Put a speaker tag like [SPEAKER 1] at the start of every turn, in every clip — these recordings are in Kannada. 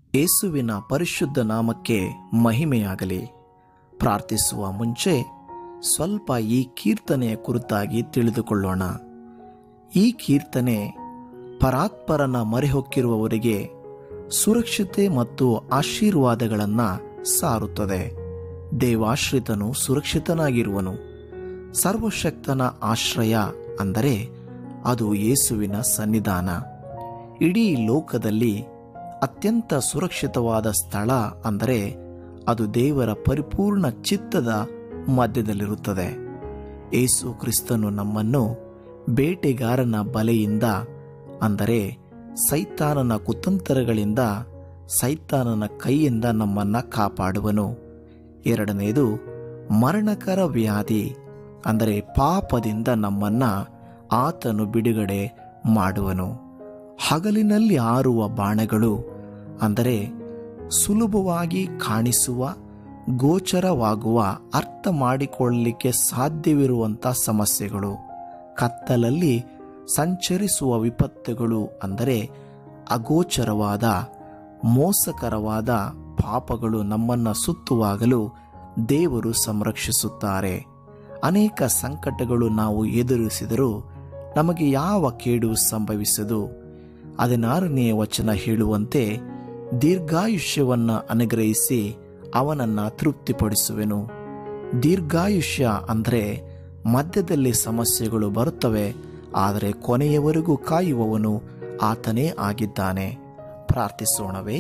[SPEAKER 1] ಯೇಸುವಿನ ಪರಿಶುದ್ಧ ನಾಮಕ್ಕೆ ಮಹಿಮೆಯಾಗಲಿ ಪ್ರಾರ್ಥಿಸುವ ಮುಂಚೆ ಸ್ವಲ್ಪ ಈ ಕೀರ್ತನೆಯ ಕುರಿತಾಗಿ ತಿಳಿದುಕೊಳ್ಳೋಣ ಈ ಕೀರ್ತನೆ ಪರಾತ್ಪರನ ಮರೆಹೊಕ್ಕಿರುವವರಿಗೆ ಸುರಕ್ಷತೆ ಮತ್ತು ಆಶೀರ್ವಾದಗಳನ್ನು ಸಾರುತ್ತದೆ ದೇವಾಶ್ರಿತನು ಸುರಕ್ಷಿತನಾಗಿರುವನು ಸರ್ವಶಕ್ತನ ಆಶ್ರಯ ಅಂದರೆ ಅದು ಯೇಸುವಿನ ಸನ್ನಿಧಾನ ಇಡೀ ಲೋಕದಲ್ಲಿ ಅತ್ಯಂತ ಸುರಕ್ಷಿತವಾದ ಸ್ಥಳ ಅಂದರೆ ಅದು ದೇವರ ಪರಿಪೂರ್ಣ ಚಿತ್ತದ ಮಧ್ಯದಲ್ಲಿರುತ್ತದೆ ಏಸು ಕ್ರಿಸ್ತನು ನಮ್ಮನ್ನು ಬೇಟೆಗಾರನ ಬಲೆಯಿಂದ ಅಂದರೆ ಸೈತಾನನ ಕುತಂತ್ರಗಳಿಂದ ಸೈತಾನನ ಕೈಯಿಂದ ನಮ್ಮನ್ನ ಕಾಪಾಡುವನು ಎರಡನೆಯದು ಮರಣಕರ ವ್ಯಾಧಿ ಅಂದರೆ ಪಾಪದಿಂದ ನಮ್ಮನ್ನ ಆತನು ಬಿಡುಗಡೆ ಮಾಡುವನು ಹಗಲಿನಲ್ಲಿ ಆರುವ ಬಾಣಗಳು ಅಂದರೆ ಸುಲಭವಾಗಿ ಕಾಣಿಸುವ ಗೋಚರವಾಗುವ ಅರ್ಥ ಮಾಡಿಕೊಳ್ಳಲಿಕ್ಕೆ ಸಾಧ್ಯವಿರುವಂಥ ಸಮಸ್ಯೆಗಳು ಕತ್ತಲಲ್ಲಿ ಸಂಚರಿಸುವ ವಿಪತ್ತುಗಳು ಅಂದರೆ ಅಗೋಚರವಾದ ಮೋಸಕರವಾದ ಪಾಪಗಳು ನಮ್ಮನ್ನು ಸುತ್ತುವಾಗಲು ದೇವರು ಸಂರಕ್ಷಿಸುತ್ತಾರೆ ಅನೇಕ ಸಂಕಟಗಳು ನಾವು ಎದುರಿಸಿದರೂ ನಮಗೆ ಯಾವ ಕೇಡು ಸಂಭವಿಸದು ಹದಿನಾರನೆಯ ವಚನ ಹೇಳುವಂತೆ ದೀರ್ಘಾಯುಷ್ಯವನ್ನು ಅನುಗ್ರಹಿಸಿ ಅವನನ್ನು ತೃಪ್ತಿಪಡಿಸುವೆನು ದೀರ್ಘಾಯುಷ್ಯ ಅಂದರೆ ಮಧ್ಯದಲ್ಲಿ ಸಮಸ್ಯೆಗಳು ಬರುತ್ತವೆ ಆದರೆ ಕೊನೆಯವರೆಗೂ ಕಾಯುವವನು ಆತನೇ ಆಗಿದ್ದಾನೆ ಪ್ರಾರ್ಥಿಸೋಣವೇ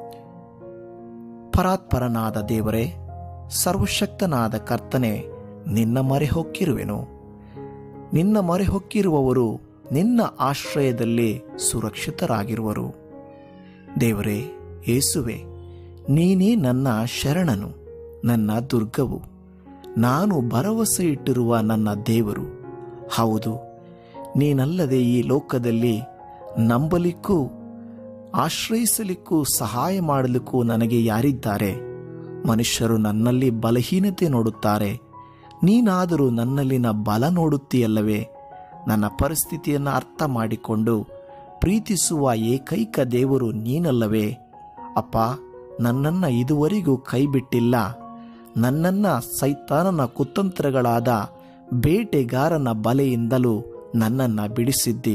[SPEAKER 1] ಪರಾತ್ಪರನಾದ ದೇವರೇ ಸರ್ವಶಕ್ತನಾದ ಕರ್ತನೆ ನಿನ್ನ ಮೊರೆ ಹೊಕ್ಕಿರುವೆನು ನಿನ್ನ ಮೊರೆ ಹೊಕ್ಕಿರುವವರು ನಿನ್ನ ಆಶ್ರಯದಲ್ಲಿ ಸುರಕ್ಷಿತರಾಗಿರುವರು ದೇವರೇ ಏಸುವೆ ನೀನೇ ನನ್ನ ಶರಣನು ನನ್ನ ದುರ್ಗವು ನಾನು ಭರವಸೆ ಇಟ್ಟಿರುವ ನನ್ನ ದೇವರು ಹೌದು ನೀನಲ್ಲದೆ ಈ ಲೋಕದಲ್ಲಿ ನಂಬಲಿಕ್ಕೂ ಆಶ್ರಯಿಸಲಿಕ್ಕೂ ಸಹಾಯ ಮಾಡಲಿಕ್ಕೂ ನನಗೆ ಯಾರಿದ್ದಾರೆ ಮನುಷ್ಯರು ನನ್ನಲ್ಲಿ ಬಲಹೀನತೆ ನೋಡುತ್ತಾರೆ ನೀನಾದರೂ ನನ್ನಲ್ಲಿನ ಬಲ ನೋಡುತ್ತೀಯಲ್ಲವೇ ನನ್ನ ಪರಿಸ್ಥಿತಿಯನ್ನು ಅರ್ಥ ಮಾಡಿಕೊಂಡು ಪ್ರೀತಿಸುವ ಏಕೈಕ ದೇವರು ನೀನಲ್ಲವೇ ಅಪ್ಪ ನನ್ನನ್ನು ಇದುವರೆಗೂ ಕೈಬಿಟ್ಟಿಲ್ಲ ನನ್ನನ್ನು ಸೈತಾನನ ಕುತಂತ್ರಗಳಾದ ಬೇಟೆಗಾರನ ಬಲೆಯಿಂದಲೂ ನನ್ನನ್ನು ಬಿಡಿಸಿದ್ದಿ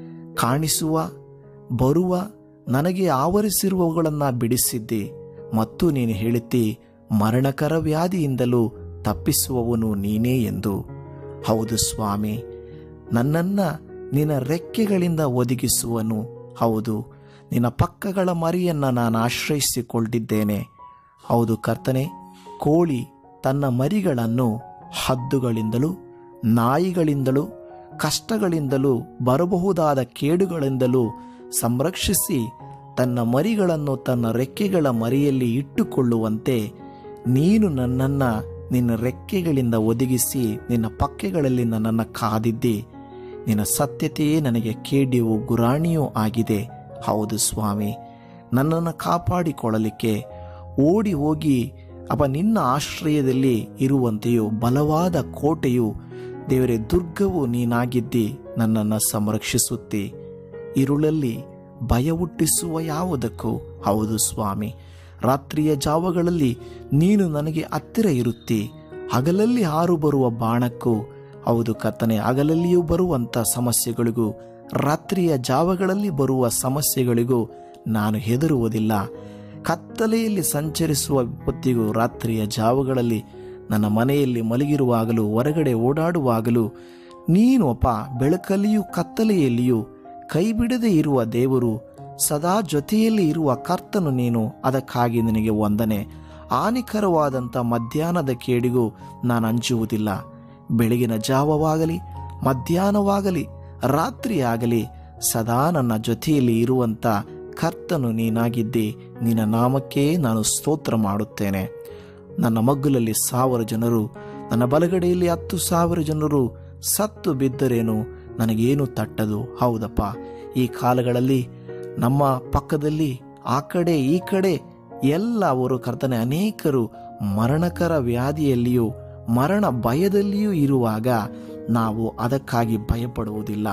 [SPEAKER 1] ಕಾಣಿಸುವ ಬರುವ ನನಗೆ ಆವರಿಸಿರುವವುಗಳನ್ನು ಬಿಡಿಸಿದ್ದಿ ಮತ್ತು ನೀನು ಹೇಳುತ್ತಿ ಮರಣಕರ ವ್ಯಾಧಿಯಿಂದಲೂ ತಪ್ಪಿಸುವವನು ನೀನೇ ಎಂದು ಹೌದು ಸ್ವಾಮಿ ನನ್ನನ್ನು ನಿನ್ನ ರೆಕ್ಕೆಗಳಿಂದ ಒದಗಿಸುವನು ಹೌದು ನಿನ್ನ ಪಕ್ಕಗಳ ಮರಿಯನ್ನು ನಾನು ಆಶ್ರಯಿಸಿಕೊಂಡಿದ್ದೇನೆ ಹೌದು ಕರ್ತನೆ ಕೋಳಿ ತನ್ನ ಮರಿಗಳನ್ನು ಹದ್ದುಗಳಿಂದಲೂ ನಾಯಿಗಳಿಂದಲೂ ಕಷ್ಟಗಳಿಂದಲೂ ಬರಬಹುದಾದ ಕೇಡುಗಳಿಂದಲೂ ಸಂರಕ್ಷಿಸಿ ತನ್ನ ಮರಿಗಳನ್ನು ತನ್ನ ರೆಕ್ಕೆಗಳ ಮರಿಯಲ್ಲಿ ಇಟ್ಟುಕೊಳ್ಳುವಂತೆ ನೀನು ನನ್ನನ್ನು ನಿನ್ನ ರೆಕ್ಕೆಗಳಿಂದ ಒದಗಿಸಿ ನಿನ್ನ ಪಕ್ಕೆಗಳಲ್ಲಿ ನನ್ನನ್ನು ಕಾದಿದ್ದಿ ನಿನ್ನ ಸತ್ಯತೆಯೇ ನನಗೆ ಕೇಡಿಯೂ ಗುರಾಣಿಯೂ ಆಗಿದೆ ಹೌದು ಸ್ವಾಮಿ ನನ್ನನ್ನು ಕಾಪಾಡಿಕೊಳ್ಳಲಿಕ್ಕೆ ಓಡಿ ಹೋಗಿ ಅಪ ನಿನ್ನ ಆಶ್ರಯದಲ್ಲಿ ಇರುವಂತೆಯೂ ಬಲವಾದ ಕೋಟೆಯು ದೇವರೇ ದುರ್ಗವು ನೀನಾಗಿದ್ದಿ ನನ್ನನ್ನು ಸಂರಕ್ಷಿಸುತ್ತಿ ಇರುಳಲ್ಲಿ ಭಯ ಹುಟ್ಟಿಸುವ ಯಾವುದಕ್ಕೂ ಹೌದು ಸ್ವಾಮಿ ರಾತ್ರಿಯ ಜಾವಗಳಲ್ಲಿ ನೀನು ನನಗೆ ಹತ್ತಿರ ಇರುತ್ತಿ ಹಗಲಲ್ಲಿ ಹಾರು ಬರುವ ಬಾಣಕ್ಕೂ ಹೌದು ಕರ್ತನೆ ಹಗಲಲ್ಲಿಯೂ ಬರುವಂಥ ಸಮಸ್ಯೆಗಳಿಗೂ ರಾತ್ರಿಯ ಜಾವಗಳಲ್ಲಿ ಬರುವ ಸಮಸ್ಯೆಗಳಿಗೂ ನಾನು ಹೆದರುವುದಿಲ್ಲ ಕತ್ತಲೆಯಲ್ಲಿ ಸಂಚರಿಸುವ ವಿಪತ್ತಿಗೂ ರಾತ್ರಿಯ ಜಾವಗಳಲ್ಲಿ ನನ್ನ ಮನೆಯಲ್ಲಿ ಮಲಗಿರುವಾಗಲೂ ಹೊರಗಡೆ ಓಡಾಡುವಾಗಲೂ ನೀನು ಅಪ್ಪ ಬೆಳಕಲ್ಲಿಯೂ ಕತ್ತಲೆಯಲ್ಲಿಯೂ ಕೈಬಿಡದೆ ಇರುವ ದೇವರು ಸದಾ ಜೊತೆಯಲ್ಲಿ ಇರುವ ಕರ್ತನು ನೀನು ಅದಕ್ಕಾಗಿ ನಿನಗೆ ವಂದನೆ ಹಾನಿಕರವಾದಂಥ ಮಧ್ಯಾಹ್ನದ ಕೇಡಿಗೂ ನಾನು ಅಂಜುವುದಿಲ್ಲ ಬೆಳಗಿನ ಜಾವವಾಗಲಿ ಮಧ್ಯಾಹ್ನವಾಗಲಿ ರಾತ್ರಿಯಾಗಲಿ ಸದಾ ನನ್ನ ಜೊತೆಯಲ್ಲಿ ಇರುವಂಥ ಕರ್ತನು ನೀನಾಗಿದ್ದಿ ನಿನ್ನ ನಾಮಕ್ಕೇ ನಾನು ಸ್ತೋತ್ರ ಮಾಡುತ್ತೇನೆ ನನ್ನ ಮಗ್ಗುಲಲ್ಲಿ ಸಾವಿರ ಜನರು ನನ್ನ ಬಲಗಡೆಯಲ್ಲಿ ಹತ್ತು ಸಾವಿರ ಜನರು ಸತ್ತು ಬಿದ್ದರೇನು ನನಗೇನು ತಟ್ಟದು ಹೌದಪ್ಪ ಈ ಕಾಲಗಳಲ್ಲಿ ನಮ್ಮ ಪಕ್ಕದಲ್ಲಿ ಆ ಕಡೆ ಈ ಕಡೆ ಎಲ್ಲ ಅವರು ಕರ್ತನೆ ಅನೇಕರು ಮರಣಕರ ವ್ಯಾಧಿಯಲ್ಲಿಯೂ ಮರಣ ಭಯದಲ್ಲಿಯೂ ಇರುವಾಗ ನಾವು ಅದಕ್ಕಾಗಿ ಭಯಪಡುವುದಿಲ್ಲ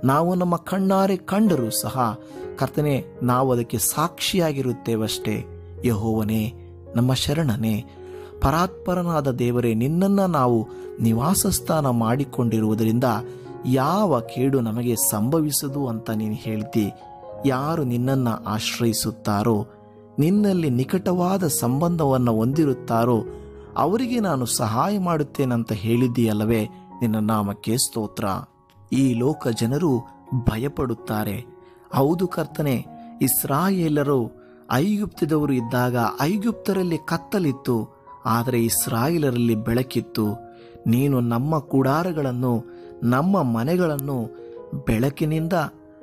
[SPEAKER 1] ನಾವು ನಮ್ಮ ಕಣ್ಣಾರೆ ಕಂಡರೂ ಸಹ ಕರ್ತನೆ ನಾವು ಅದಕ್ಕೆ ಸಾಕ್ಷಿಯಾಗಿರುತ್ತೇವಷ್ಟೇ ಯಹೋವನೇ ನಮ್ಮ ಶರಣನೇ ಪರಾತ್ಪರನಾದ ದೇವರೇ ನಿನ್ನನ್ನು ನಾವು ನಿವಾಸ ಸ್ಥಾನ ಮಾಡಿಕೊಂಡಿರುವುದರಿಂದ ಯಾವ ಕೇಡು ನಮಗೆ ಸಂಭವಿಸದು ಅಂತ ನೀನು ಹೇಳ್ತಿ ಯಾರು ನಿನ್ನನ್ನು ಆಶ್ರಯಿಸುತ್ತಾರೋ ನಿನ್ನಲ್ಲಿ ನಿಕಟವಾದ ಸಂಬಂಧವನ್ನು ಹೊಂದಿರುತ್ತಾರೋ ಅವರಿಗೆ ನಾನು ಸಹಾಯ ಮಾಡುತ್ತೇನಂತ ಹೇಳಿದ್ದೀಯಲ್ಲವೇ ನಿನ್ನ ನಾಮಕ್ಕೆ ಸ್ತೋತ್ರ ಈ ಲೋಕ ಜನರು ಭಯಪಡುತ್ತಾರೆ ಹೌದು ಕರ್ತನೆ ಇಸ್ರಾಯೇಲರು ಐಗುಪ್ತದವರು ಇದ್ದಾಗ ಐಗುಪ್ತರಲ್ಲಿ ಕತ್ತಲಿತ್ತು ಆದರೆ ಇಸ್ರಾಯೇಲರಲ್ಲಿ ಬೆಳಕಿತ್ತು ನೀನು ನಮ್ಮ ಕೂಡಾರಗಳನ್ನು ನಮ್ಮ ಮನೆಗಳನ್ನು ಬೆಳಕಿನಿಂದ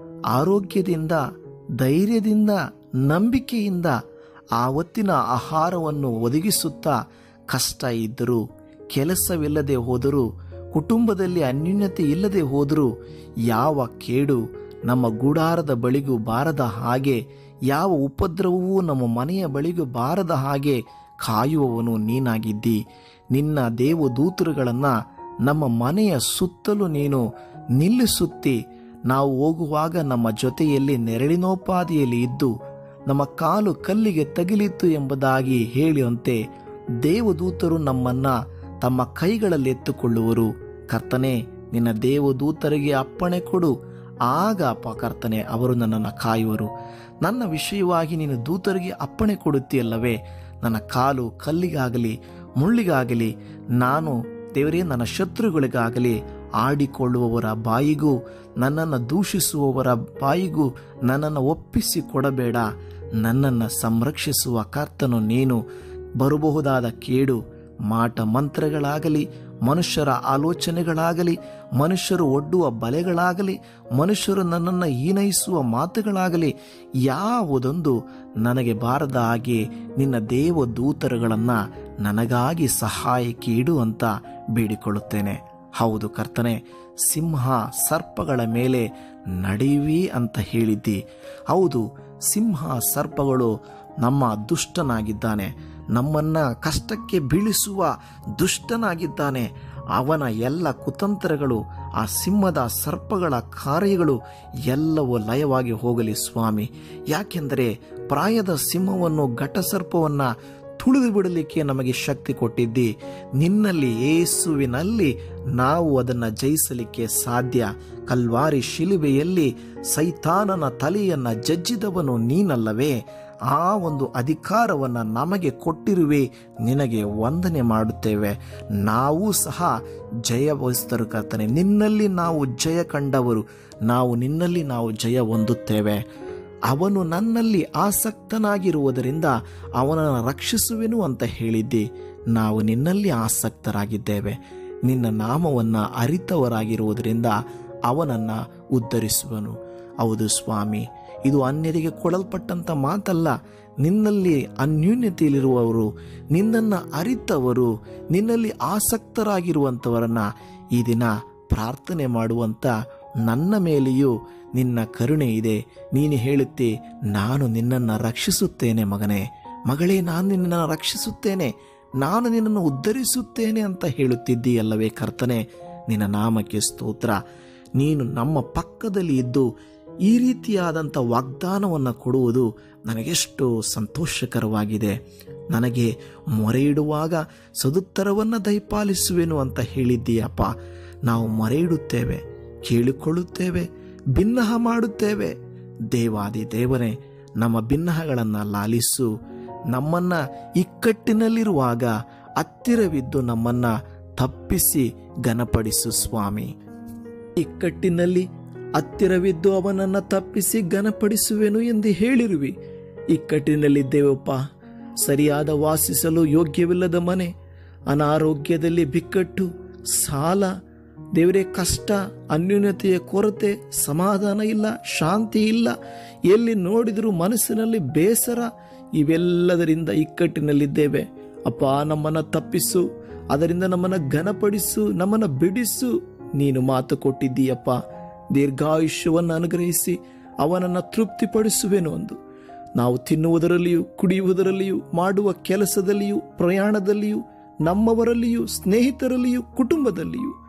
[SPEAKER 1] ಆರೋಗ್ಯದಿಂದ ಧೈರ್ಯದಿಂದ ನಂಬಿಕೆಯಿಂದ ಆ ಹೊತ್ತಿನ ಆಹಾರವನ್ನು ಒದಗಿಸುತ್ತಾ ಕಷ್ಟ ಇದ್ದರೂ ಕೆಲಸವಿಲ್ಲದೆ ಹೋದರೂ ಕುಟುಂಬದಲ್ಲಿ ಅನ್ಯೂನ್ಯತೆ ಇಲ್ಲದೆ ಹೋದರೂ ಯಾವ ಕೇಡು ನಮ್ಮ ಗೂಡಾರದ ಬಳಿಗೂ ಬಾರದ ಹಾಗೆ ಯಾವ ಉಪದ್ರವವೂ ನಮ್ಮ ಮನೆಯ ಬಳಿಗೂ ಬಾರದ ಹಾಗೆ ಕಾಯುವವನು ನೀನಾಗಿದ್ದಿ ನಿನ್ನ ದೇವದೂತರುಗಳನ್ನು ನಮ್ಮ ಮನೆಯ ಸುತ್ತಲೂ ನೀನು ನಿಲ್ಲಿಸುತ್ತಿ ನಾವು ಹೋಗುವಾಗ ನಮ್ಮ ಜೊತೆಯಲ್ಲಿ ನೆರಳಿನೋಪಾದಿಯಲ್ಲಿ ಇದ್ದು ನಮ್ಮ ಕಾಲು ಕಲ್ಲಿಗೆ ತಗಿಲಿತ್ತು ಎಂಬುದಾಗಿ ಹೇಳುವಂತೆ ದೇವದೂತರು ನಮ್ಮನ್ನ ತಮ್ಮ ಕೈಗಳಲ್ಲಿ ಎತ್ತುಕೊಳ್ಳುವರು ಕರ್ತನೆ ನಿನ್ನ ದೇವದೂತರಿಗೆ ಅಪ್ಪಣೆ ಕೊಡು ಆಗ ಅಪ್ಪ ಕರ್ತನೆ ಅವರು ನನ್ನನ್ನು ಕಾಯುವರು ನನ್ನ ವಿಷಯವಾಗಿ ನೀನು ದೂತರಿಗೆ ಅಪ್ಪಣೆ ಕೊಡುತ್ತೀಯಲ್ಲವೇ ನನ್ನ ಕಾಲು ಕಲ್ಲಿಗಾಗಲಿ ಮುಳ್ಳಿಗಾಗಲಿ ನಾನು ದೇವರೇ ನನ್ನ ಶತ್ರುಗಳಿಗಾಗಲಿ ಆಡಿಕೊಳ್ಳುವವರ ಬಾಯಿಗೂ ನನ್ನನ್ನು ದೂಷಿಸುವವರ ಬಾಯಿಗೂ ನನ್ನನ್ನು ಒಪ್ಪಿಸಿ ಕೊಡಬೇಡ ನನ್ನನ್ನು ಸಂರಕ್ಷಿಸುವ ಕರ್ತನು ನೀನು ಬರಬಹುದಾದ ಕೇಡು ಮಾಟ ಮಂತ್ರಗಳಾಗಲಿ ಮನುಷ್ಯರ ಆಲೋಚನೆಗಳಾಗಲಿ ಮನುಷ್ಯರು ಒಡ್ಡುವ ಬಲೆಗಳಾಗಲಿ ಮನುಷ್ಯರು ನನ್ನನ್ನು ಹೀನೈಸುವ ಮಾತುಗಳಾಗಲಿ ಯಾವುದೊಂದು ನನಗೆ ಬಾರದ ಹಾಗೆ ನಿನ್ನ ದೇವ ದೂತರುಗಳನ್ನು ನನಗಾಗಿ ಸಹಾಯಕ್ಕೆ ಇಡು ಅಂತ ಬೇಡಿಕೊಳ್ಳುತ್ತೇನೆ ಹೌದು ಕರ್ತನೆ ಸಿಂಹ ಸರ್ಪಗಳ ಮೇಲೆ ನಡೆಯುವಿ ಅಂತ ಹೇಳಿದ್ದಿ ಹೌದು ಸಿಂಹ ಸರ್ಪಗಳು ನಮ್ಮ ದುಷ್ಟನಾಗಿದ್ದಾನೆ ನಮ್ಮನ್ನ ಕಷ್ಟಕ್ಕೆ ಬೀಳಿಸುವ ದುಷ್ಟನಾಗಿದ್ದಾನೆ ಅವನ ಎಲ್ಲ ಕುತಂತ್ರಗಳು ಆ ಸಿಂಹದ ಸರ್ಪಗಳ ಕಾರ್ಯಗಳು ಎಲ್ಲವೂ ಲಯವಾಗಿ ಹೋಗಲಿ ಸ್ವಾಮಿ ಯಾಕೆಂದರೆ ಪ್ರಾಯದ ಸಿಂಹವನ್ನು ಘಟಸರ್ಪವನ್ನು ತುಳಿದು ಬಿಡಲಿಕ್ಕೆ ನಮಗೆ ಶಕ್ತಿ ಕೊಟ್ಟಿದ್ದಿ ನಿನ್ನಲ್ಲಿ ಏಸುವಿನಲ್ಲಿ ನಾವು ಅದನ್ನು ಜಯಿಸಲಿಕ್ಕೆ ಸಾಧ್ಯ ಕಲ್ವಾರಿ ಶಿಲುಬೆಯಲ್ಲಿ ಸೈತಾನನ ತಲೆಯನ್ನು ಜಜ್ಜಿದವನು ನೀನಲ್ಲವೇ ಆ ಒಂದು ಅಧಿಕಾರವನ್ನು ನಮಗೆ ಕೊಟ್ಟಿರುವೆ ನಿನಗೆ ವಂದನೆ ಮಾಡುತ್ತೇವೆ ನಾವು ಸಹ ಜಯವಹಿಸ್ತರು ಕರ್ತನೆ ನಿನ್ನಲ್ಲಿ ನಾವು ಜಯ ಕಂಡವರು ನಾವು ನಿನ್ನಲ್ಲಿ ನಾವು ಜಯ ಹೊಂದುತ್ತೇವೆ ಅವನು ನನ್ನಲ್ಲಿ ಆಸಕ್ತನಾಗಿರುವುದರಿಂದ ಅವನನ್ನು ರಕ್ಷಿಸುವೆನು ಅಂತ ಹೇಳಿದ್ದಿ ನಾವು ನಿನ್ನಲ್ಲಿ ಆಸಕ್ತರಾಗಿದ್ದೇವೆ ನಿನ್ನ ನಾಮವನ್ನು ಅರಿತವರಾಗಿರುವುದರಿಂದ ಅವನನ್ನು ಉದ್ಧರಿಸುವನು ಹೌದು ಸ್ವಾಮಿ ಇದು ಅನ್ಯರಿಗೆ ಕೊಡಲ್ಪಟ್ಟಂತ ಮಾತಲ್ಲ ನಿನ್ನಲ್ಲಿ ಅನ್ಯೂನ್ಯತೆಯಲ್ಲಿರುವವರು ನಿನ್ನನ್ನು ಅರಿತವರು ನಿನ್ನಲ್ಲಿ ಆಸಕ್ತರಾಗಿರುವಂಥವರನ್ನ ಈ ದಿನ ಪ್ರಾರ್ಥನೆ ಮಾಡುವಂತ ನನ್ನ ಮೇಲೆಯೂ ನಿನ್ನ ಕರುಣೆ ಇದೆ ನೀನು ಹೇಳುತ್ತೆ ನಾನು ನಿನ್ನನ್ನು ರಕ್ಷಿಸುತ್ತೇನೆ ಮಗನೇ ಮಗಳೇ ನಾನು ನಿನ್ನನ್ನು ರಕ್ಷಿಸುತ್ತೇನೆ ನಾನು ನಿನ್ನನ್ನು ಉದ್ಧರಿಸುತ್ತೇನೆ ಅಂತ ಹೇಳುತ್ತಿದ್ದೀಯಲ್ಲವೇ ಕರ್ತನೆ ನಿನ್ನ ನಾಮಕ್ಕೆ ಸ್ತೋತ್ರ ನೀನು ನಮ್ಮ ಪಕ್ಕದಲ್ಲಿ ಇದ್ದು ಈ ರೀತಿಯಾದಂಥ ವಾಗ್ದಾನವನ್ನು ಕೊಡುವುದು ನನಗೆಷ್ಟು ಸಂತೋಷಕರವಾಗಿದೆ ನನಗೆ ಮೊರೆ ಇಡುವಾಗ ಸದುತ್ತರವನ್ನು ದಯಪಾಲಿಸುವೆನು ಅಂತ ಹೇಳಿದ್ದೀಯಪ್ಪ ನಾವು ಮೊರೆ ಇಡುತ್ತೇವೆ ಕೇಳಿಕೊಳ್ಳುತ್ತೇವೆ ಭಿನ್ನಹ ಮಾಡುತ್ತೇವೆ ದೇವಾದಿ ದೇವನೇ ನಮ್ಮ ಭಿನ್ನಹಗಳನ್ನು ಲಾಲಿಸು ನಮ್ಮನ್ನ ಇಕ್ಕಟ್ಟಿನಲ್ಲಿರುವಾಗ ಹತ್ತಿರವಿದ್ದು ನಮ್ಮನ್ನ ತಪ್ಪಿಸಿ ಘನಪಡಿಸು ಸ್ವಾಮಿ ಇಕ್ಕಟ್ಟಿನಲ್ಲಿ ಹತ್ತಿರವಿದ್ದು ಅವನನ್ನು ತಪ್ಪಿಸಿ ಘನಪಡಿಸುವೆನು ಎಂದು ಹೇಳಿರುವಿ ಇಕ್ಕಟ್ಟಿನಲ್ಲಿದ್ದೇವಪ್ಪ ಸರಿಯಾದ ವಾಸಿಸಲು ಯೋಗ್ಯವಿಲ್ಲದ ಮನೆ ಅನಾರೋಗ್ಯದಲ್ಲಿ ಬಿಕ್ಕಟ್ಟು ಸಾಲ ದೇವರೇ ಕಷ್ಟ ಅನ್ಯೂನ್ಯತೆಯ ಕೊರತೆ ಸಮಾಧಾನ ಇಲ್ಲ ಶಾಂತಿ ಇಲ್ಲ ಎಲ್ಲಿ ನೋಡಿದರೂ ಮನಸ್ಸಿನಲ್ಲಿ ಬೇಸರ ಇವೆಲ್ಲದರಿಂದ ಇಕ್ಕಟ್ಟಿನಲ್ಲಿದ್ದೇವೆ ಅಪ್ಪ ನಮ್ಮನ್ನು ತಪ್ಪಿಸು ಅದರಿಂದ ನಮ್ಮನ್ನು ಘನಪಡಿಸು ನಮ್ಮನ್ನು ಬಿಡಿಸು ನೀನು ಮಾತು ಕೊಟ್ಟಿದ್ದೀಯಪ್ಪ ದೀರ್ಘಾಯುಷ್ಯವನ್ನು ಅನುಗ್ರಹಿಸಿ ಅವನನ್ನು ತೃಪ್ತಿಪಡಿಸುವೆನು ಅಂದು ನಾವು ತಿನ್ನುವುದರಲ್ಲಿಯೂ ಕುಡಿಯುವುದರಲ್ಲಿಯೂ ಮಾಡುವ ಕೆಲಸದಲ್ಲಿಯೂ ಪ್ರಯಾಣದಲ್ಲಿಯೂ ನಮ್ಮವರಲ್ಲಿಯೂ ಸ್ನೇಹಿತರಲ್ಲಿಯೂ ಕುಟುಂಬದಲ್ಲಿಯೂ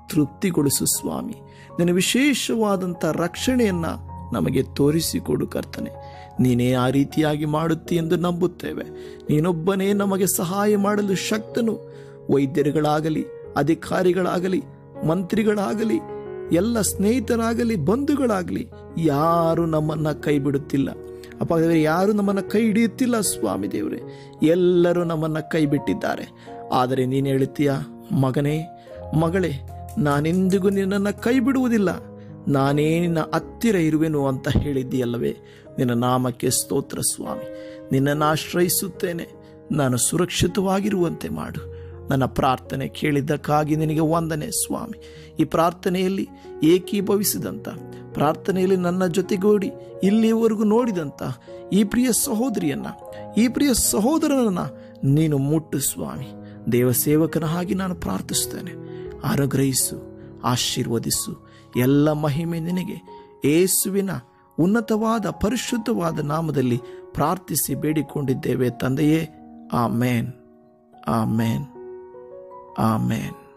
[SPEAKER 1] ತೃಪ್ತಿಗೊಳಿಸು ಸ್ವಾಮಿ ನಿನ್ನ ವಿಶೇಷವಾದಂಥ ರಕ್ಷಣೆಯನ್ನು ನಮಗೆ ತೋರಿಸಿಕೊಡು ಕರ್ತನೆ ನೀನೇ ಆ ರೀತಿಯಾಗಿ ಮಾಡುತ್ತಿ ಎಂದು ನಂಬುತ್ತೇವೆ ನೀನೊಬ್ಬನೇ ನಮಗೆ ಸಹಾಯ ಮಾಡಲು ಶಕ್ತನು ವೈದ್ಯರುಗಳಾಗಲಿ ಅಧಿಕಾರಿಗಳಾಗಲಿ ಮಂತ್ರಿಗಳಾಗಲಿ ಎಲ್ಲ ಸ್ನೇಹಿತರಾಗಲಿ ಬಂಧುಗಳಾಗಲಿ ಯಾರು ನಮ್ಮನ್ನ ಕೈ ಬಿಡುತ್ತಿಲ್ಲ ಅಪ್ಪ ದೇವರೇ, ಯಾರು ನಮ್ಮನ್ನ ಕೈ ಹಿಡಿಯುತ್ತಿಲ್ಲ ಸ್ವಾಮಿ ದೇವರೇ ಎಲ್ಲರೂ ನಮ್ಮನ್ನ ಕೈ ಬಿಟ್ಟಿದ್ದಾರೆ ಆದರೆ ನೀನು ಹೇಳುತ್ತೀಯ ಮಗನೇ ಮಗಳೇ ನಾನೆಂದಿಗೂ ನಿನ್ನನ್ನು ಕೈ ಬಿಡುವುದಿಲ್ಲ ನಾನೇ ನಿನ್ನ ಹತ್ತಿರ ಇರುವೆನು ಅಂತ ಹೇಳಿದ್ದೀಯಲ್ಲವೇ ನಿನ್ನ ನಾಮಕ್ಕೆ ಸ್ತೋತ್ರ ಸ್ವಾಮಿ ನಿನ್ನನ್ನು ಆಶ್ರಯಿಸುತ್ತೇನೆ ನಾನು ಸುರಕ್ಷಿತವಾಗಿರುವಂತೆ ಮಾಡು ನನ್ನ ಪ್ರಾರ್ಥನೆ ಕೇಳಿದ್ದಕ್ಕಾಗಿ ನಿನಗೆ ವಂದನೆ ಸ್ವಾಮಿ ಈ ಪ್ರಾರ್ಥನೆಯಲ್ಲಿ ಏಕೀಭವಿಸಿದಂಥ ಪ್ರಾರ್ಥನೆಯಲ್ಲಿ ನನ್ನ ಜೊತೆಗೂಡಿ ಇಲ್ಲಿಯವರೆಗೂ ನೋಡಿದಂಥ ಈ ಪ್ರಿಯ ಸಹೋದರಿಯನ್ನ ಈ ಪ್ರಿಯ ಸಹೋದರನನ್ನ ನೀನು ಮುಟ್ಟು ಸ್ವಾಮಿ ದೇವಸೇವಕನ ಹಾಗೆ ನಾನು ಪ್ರಾರ್ಥಿಸ್ತೇನೆ ಅನುಗ್ರಹಿಸು ಆಶೀರ್ವದಿಸು ಎಲ್ಲ ಮಹಿಮೆ ನಿನಗೆ ಏಸುವಿನ ಉನ್ನತವಾದ ಪರಿಶುದ್ಧವಾದ ನಾಮದಲ್ಲಿ ಪ್ರಾರ್ಥಿಸಿ ಬೇಡಿಕೊಂಡಿದ್ದೇವೆ ತಂದೆಯೇ ಆಮೇನ್ ಆಮೇನ್ ಆಮೇನ್